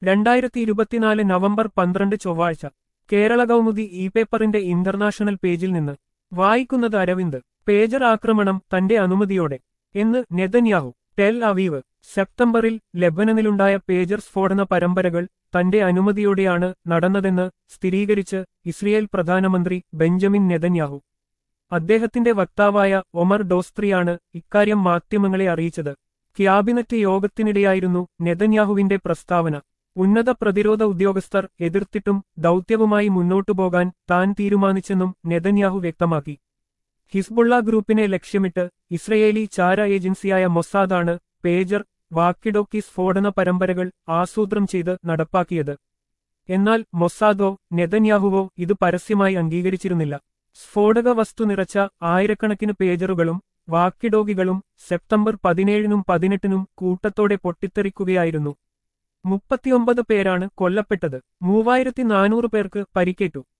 രണ്ടായിരത്തി ഇരുപത്തിനാല് നവംബർ പന്ത്രണ്ട് ചൊവ്വാഴ്ച കേരള കൗമുദി ഇ പേപ്പറിന്റെ ഇന്റർനാഷണൽ പേജിൽ നിന്ന് വായിക്കുന്നത് അരവിന്ദ് പേജർ ആക്രമണം തന്റെ അനുമതിയോടെ എന്ന് നെതന്യാഹു ടെൽ അവീവ് സെപ്റ്റംബറിൽ ലെബനനിലുണ്ടായ പേജർ സ്ഫോടന പരമ്പരകൾ തന്റെ അനുമതിയോടെയാണ് നടന്നതെന്ന് സ്ഥിരീകരിച്ച് ഇസ്രയേൽ പ്രധാനമന്ത്രി ബെഞ്ചമിൻ നെതന്യാഹു അദ്ദേഹത്തിന്റെ വക്താവായ ഒമർ ഡോസ്ത്രിയാണ് ഇക്കാര്യം മാധ്യമങ്ങളെ അറിയിച്ചത് ക്യാബിനറ്റ് യോഗത്തിനിടെയായിരുന്നു നെതന്യാഹുവിന്റെ പ്രസ്താവന ഉന്നത പ്രതിരോധ ഉദ്യോഗസ്ഥർ എതിർത്തിട്ടും ദൗത്യവുമായി മുന്നോട്ടു പോകാൻ താൻ തീരുമാനിച്ചെന്നും നെതന്യാഹു വ്യക്തമാക്കി ഹിസ്ബുള്ള ഗ്രൂപ്പിനെ ലക്ഷ്യമിട്ട് ഇസ്രയേലി ചാര ഏജൻസിയായ മൊസാദാണ് പേജർ വാക്കിഡോക്കി സ്ഫോടന പരമ്പരകൾ ആസൂത്രം ചെയ്ത് നടപ്പാക്കിയത് എന്നാൽ മൊസാദോ നെതന്യാഹുവോ ഇത് പരസ്യമായി അംഗീകരിച്ചിരുന്നില്ല സ്ഫോടക വസ്തു നിറച്ച ആയിരക്കണക്കിന് പേജറുകളും വാക്കിഡോഗികളും സെപ്റ്റംബർ പതിനേഴിനും പതിനെട്ടിനും കൂട്ടത്തോടെ പൊട്ടിത്തെറിക്കുകയായിരുന്നു മുപ്പത്തിയൊമ്പത് പേരാണ് കൊല്ലപ്പെട്ടത് മൂവായിരത്തി നാനൂറ് പേർക്ക് പരിക്കേറ്റു